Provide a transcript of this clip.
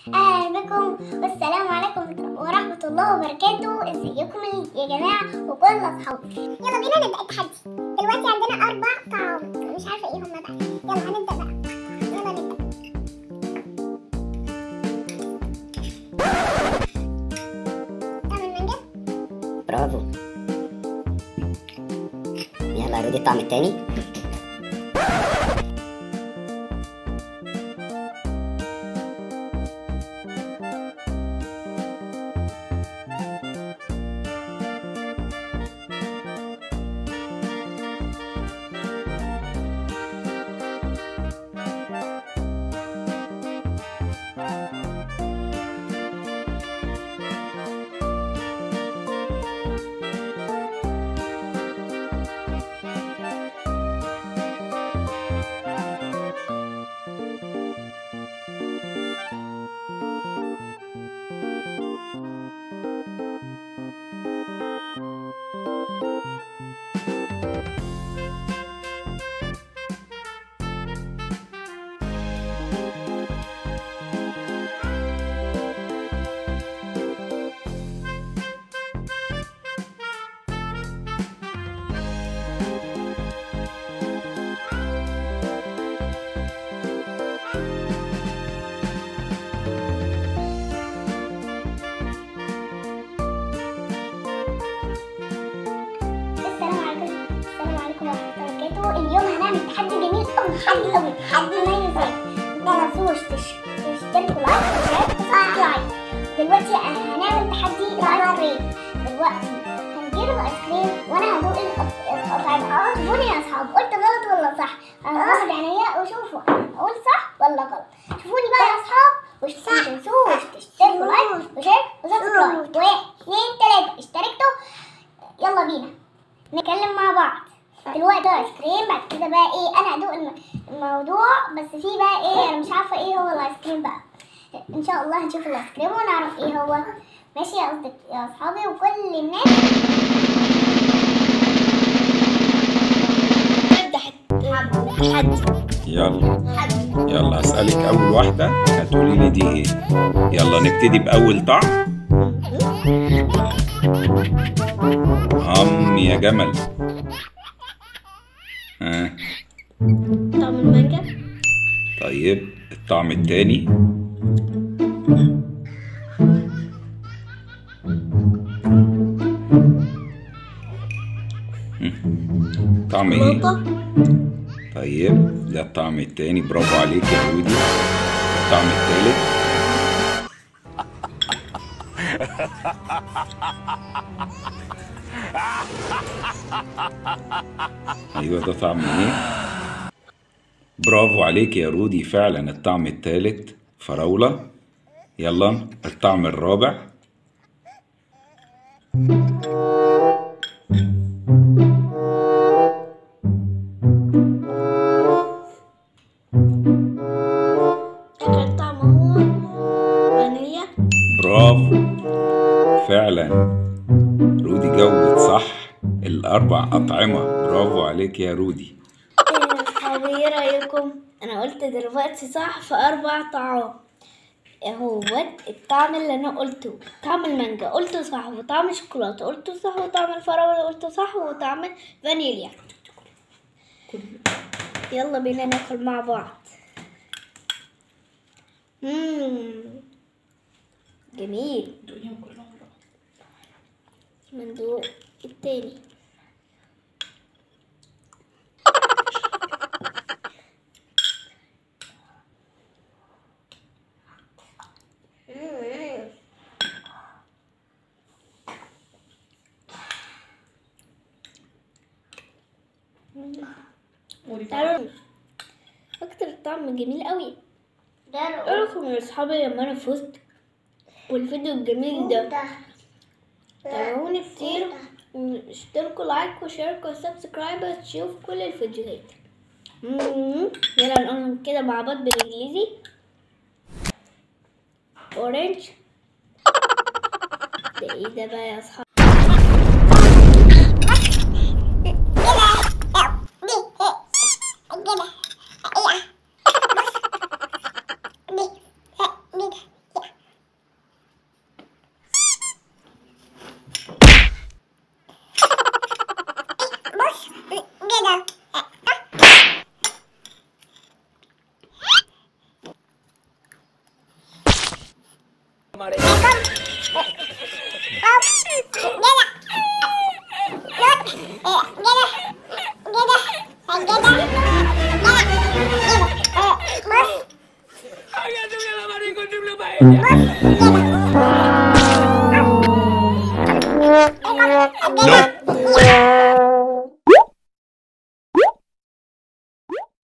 اهلا بكم والسلام عليكم ورحمه الله وبركاته ازيكم يا جماعه وكل اصحابي يلا بينا نبدأ التحدي دلوقتي عندنا أربع طعام مش عارفة إيه هما بقى يلا هنبدأ بقى يلا نبدأ طعم المانجا برافو يلا رودي الطعم التاني السلام عليكم السلام عليكم ورحمه الله وبركاته اليوم هنعمل تحدي جميل قوي تحدي قوي تحدي مميز ما تنسوش تش- تشتركوا لايك وشير وسبسكرايب دلوقتي هنعمل تحدي الايس كريم دلوقتي هنجيب الايس كريم وانا هدوق القط- القطعه شوفوني يا اصحاب قلت غلط ولا صح هغمض عينيا وشوفوا اقول صح ولا غلط شوفوني بقى يا اصحاب وش ما تنسوش تشتركوا لايك وشير وسبسكرايب واحد اثنين ثلاثه اشتركتوا يلا بينا نتكلم مع بعض دلوقتي ايس كريم بعد كده بقى ايه انا هدوق الم- الموضوع بس في بقى ايه انا مش عارفه ايه هو الايس كريم بقى ان شاء الله هنشوف الايس كريم ونعرف ايه هو ماشي يا قصدك يا اصحابي وكل الناس نبدا التحدي يلا يلا اسالك اول واحده هتقولي لي دي ايه يلا نبتدي باول طعم هم يا جمل ها طعم المانجا طيب الطعم التاني هم. طعم ايه طيب ده الطعم التاني برافو عليك يا رودي الطعم التالت ايوه ده طعم ايه برافو عليك يا رودي فعلا الطعم التالت فراولة يلا الطعم الرابع كان طعمه هو فانيليا برافو فعلا رودي جاوبت صح الأربع أطعمة برافو عليك يا رودي اصحابي ايه رايكم انا قلت دلوقتي صح في اربع طعام هو الطعم اللي انا قلته طعم المانجا قلته صح وطعم الشوكولاته قلته صح وطعم الفراوله قلته صح وطعم فانيليا يلا بينا ناكل مع بعض مم. جميل مندوق التاني تعالوا اكتر طعم جميل قوي ايه رايكم يا اصحابي لما انا فزت والفيديو الجميل ده تابعوني كتير اشتركوا لايك وشير وسبسكرايب تشوفوا كل الفيديوهات مم. يلا نقول كده مع بعض بالانجليزي اورنج ده ايه ده بقى يا اصحابي كده بص